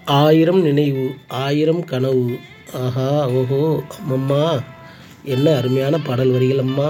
ஆயிரம் நினைவு ஆயிரம் கனவு ஆஹா ஓஹோ அம்மம்மா என்ன அருமையான பாடல் வரிகள் அம்மா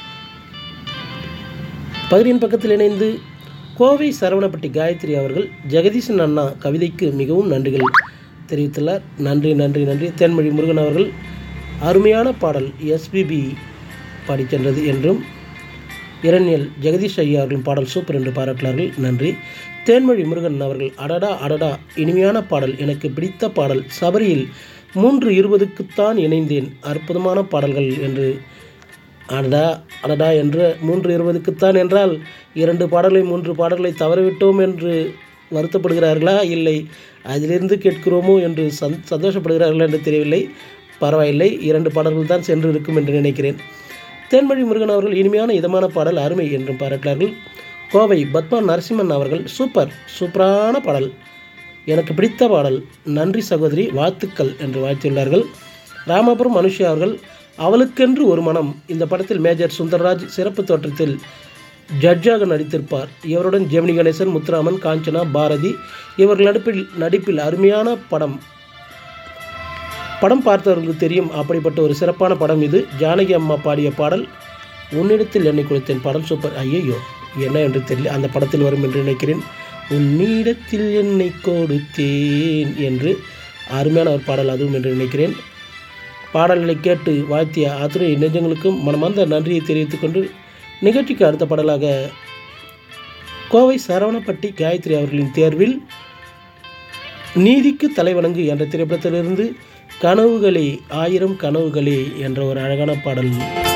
பகிரின் பக்கத்தில் இணைந்து கோவை சரவணப்பட்டி காயத்ரி அவர்கள் ஜெகதீசன் அண்ணா கவிதைக்கு மிகவும் நன்றிகள் தெரிவித்துள்ளார் நன்றி நன்றி நன்றி தேன்மொழி முருகன் அவர்கள் அருமையான பாடல் எஸ்பிபி பாடிச் சென்றது என்றும் இரண்யல் ஜெகதீஷ் ஐயா அவர்களின் பாடல் சூப்பர் என்று பாராட்டினார்கள் நன்றி தேன்மொழி முருகன் அவர்கள் அடடா அடடா இனிமையான பாடல் எனக்கு பிடித்த பாடல் சபரியில் மூன்று இருபதுக்குத்தான் இணைந்தேன் அற்புதமான பாடல்கள் என்று அடடா அடடா என்று மூன்று இருபதுக்குத்தான் என்றால் இரண்டு பாடல்களை மூன்று பாடல்களை தவறவிட்டோம் என்று வருத்தப்படுகிறார்களா இல்லை அதிலிருந்து கேட்கிறோமோ என்று சந் சந்தோஷப்படுகிறார்களா என்று தெரியவில்லை பரவாயில்லை இரண்டு பாடல்கள் தான் சென்று இருக்கும் என்று நினைக்கிறேன் தேன்மொழி முருகன் அவர்கள் இனிமையான இதமான பாடல் அருமை என்றும் பாராட்டினார்கள் கோவை பத்மா நரசிம்மன் அவர்கள் சூப்பர் சூப்பரான பாடல் எனக்கு பிடித்த பாடல் நன்றி சகோதரி வாழ்த்துக்கள் என்று வாழ்த்தியுள்ளார்கள் ராமபுரம் மனுஷி அவர்கள் அவளுக்கென்று ஒரு மனம் இந்த படத்தில் மேஜர் சுந்தரராஜ் சிறப்பு தோற்றத்தில் ஜட்ஜாக நடித்திருப்பார் இவருடன் ஜெமினி கணேசன் முத்துராமன் காஞ்சனா பாரதி இவர்கள் நடிப்பில் நடிப்பில் அருமையான படம் படம் பார்த்தவர்களுக்கு தெரியும் அப்படிப்பட்ட ஒரு சிறப்பான படம் இது ஜானகி அம்மா பாடிய பாடல் உன்னிடத்தில் என்னை கொடுத்தேன் படம் சூப்பர் ஐயையோ என்ன என்று தெரியல அந்த படத்தில் வரும் என்று நினைக்கிறேன் உன்னிடத்தில் என்னை கொடுத்தேன் என்று அருமையான ஒரு பாடல் அதுவும் என்று நினைக்கிறேன் பாடல்களை கேட்டு வாழ்த்திய அத்துறை நெஞ்சங்களுக்கும் மனமார்ந்த நன்றியை தெரிவித்துக் கொண்டு நிகழ்ச்சிக்கு அடுத்த பாடலாக கோவை சரவணப்பட்டி காயத்ரி அவர்களின் தேர்வில் நீதிக்கு தலைவணங்கு என்ற திரைப்படத்திலிருந்து கனவுகளே ஆயிரம் கனவுகளே என்ற ஒரு அழகான பாடல்